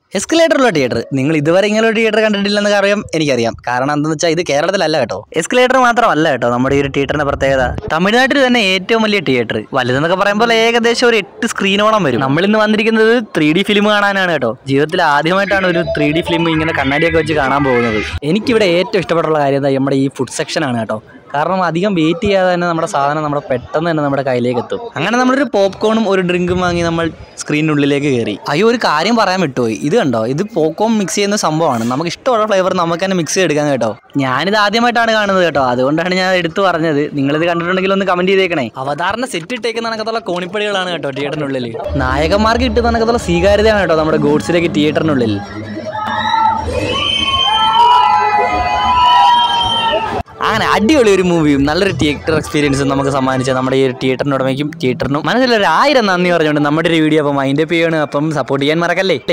എസ്കലേറ്ററുള്ള theatre നിങ്ങൾ ഇതുവരെ ഇങ്ങനെ ഒരു തിയേറ്റർ കണ്ടിട്ടില്ലെന്ന് അറിയാം എനിക്കറിയാം കാരണം എന്താണെന്ന് വെച്ചാൽ ഇത് കേരളത്തിലല്ല കേട്ടോ എസ്കലേറ്റർ മാത്രമല്ല കേട്ടോ നമ്മുടെ ഈ ഒരു തിയേറ്ററിന്റെ പ്രത്യേകത തമിഴ്നാട്ടിൽ തന്നെ ഏറ്റവും വലിയ തിയേറ്റർ വലുതെന്നൊക്കെ പറയുമ്പോൾ ഏകദേശം ഒരു എട്ട് സ്ക്രീനോളം വരും നമ്മൾ ഇന്ന് വന്നിരിക്കുന്നത് ത്രീ ഡി ഫിലിം കാണാനാണ് കേട്ടോ ജീവിതത്തിൽ ആദ്യമായിട്ടാണ് ഒരു ത്രീ ഡി ഫിലിം ഇങ്ങനെ കണ്ണാടിയൊക്കെ വെച്ച് കാണാൻ പോകുന്നത് എനിക്കിവിടെ ഏറ്റവും ഇഷ്ടപ്പെട്ടുള്ള കാര്യം എന്താ നമ്മുടെ ഈ ഫുഡ് സെക്ഷൻ ആണ് കേട്ടോ കാരണം അധികം വെയിറ്റ് ചെയ്യാതെ തന്നെ നമ്മുടെ സാധനം നമ്മുടെ പെട്ടെന്ന് തന്നെ നമ്മുടെ കയ്യിലേക്ക് എത്തും അങ്ങനെ നമ്മളൊരു പോപ്കോണും ഒരു ഡ്രിങ്കും വാങ്ങി നമ്മൾ സ്ക്രീനിനുള്ളിലേക്ക് കയറി അയ്യോ ഒരു കാര്യം പറയാൻ വിട്ടുപോയി ഇത് കണ്ടോ ഇത് പോപ്കോൺ മിക്സ് ചെയ്യുന്ന സംഭവമാണ് നമുക്ക് ഇഷ്ടമുള്ള ഫ്ലേവർ നമുക്ക് തന്നെ മിക്സ് ചെയ്തെടുക്കാൻ കേട്ടോ ഞാനിത് ആദ്യമായിട്ടാണ് കാണുന്നത് കേട്ടോ അതുകൊണ്ടാണ് ഞാൻ എടുത്തു പറഞ്ഞത് നിങ്ങളിത് കണ്ടിട്ടുണ്ടെങ്കിൽ ഒന്ന് കമന്റ് ചെയ്തേക്കണേ അവതാരണ സെറ്റ് ഇട്ടേക്കുന്ന കണക്കത്തുള്ള കോണിപ്പടികളാണ് കേട്ടോ തിയേറ്ററിനുള്ളിൽ നായകന്മാർക്ക് കിട്ടുന്ന കണക്കത്തുള്ള സ്വീകാര്യതയാണ് കേട്ടോ നമ്മുടെ ഗോഡ്സിലേക്ക് തിയേറ്ററിനുള്ളിൽ അങ്ങനെ അടിപൊളി ഒരു മൂവിയും നല്ലൊരു തിയേറ്റർ എക്സ്പീരിയൻസും നമുക്ക് സമ്മാനിച്ച നമ്മുടെ ഈ ഒരു തിയേറ്ററിനുടമയ്ക്കും തിയേറ്ററിനും മനസ്സിലൊരു ആയിരം നന്ദി പറഞ്ഞുകൊണ്ട് നമ്മുടെ ഒരു വീഡിയോ അപ്പം മൈൻഡ് അപ്പ് ചെയ്യണം അപ്പം സപ്പോർട്ട് ചെയ്യാൻ മറക്കല്ലേ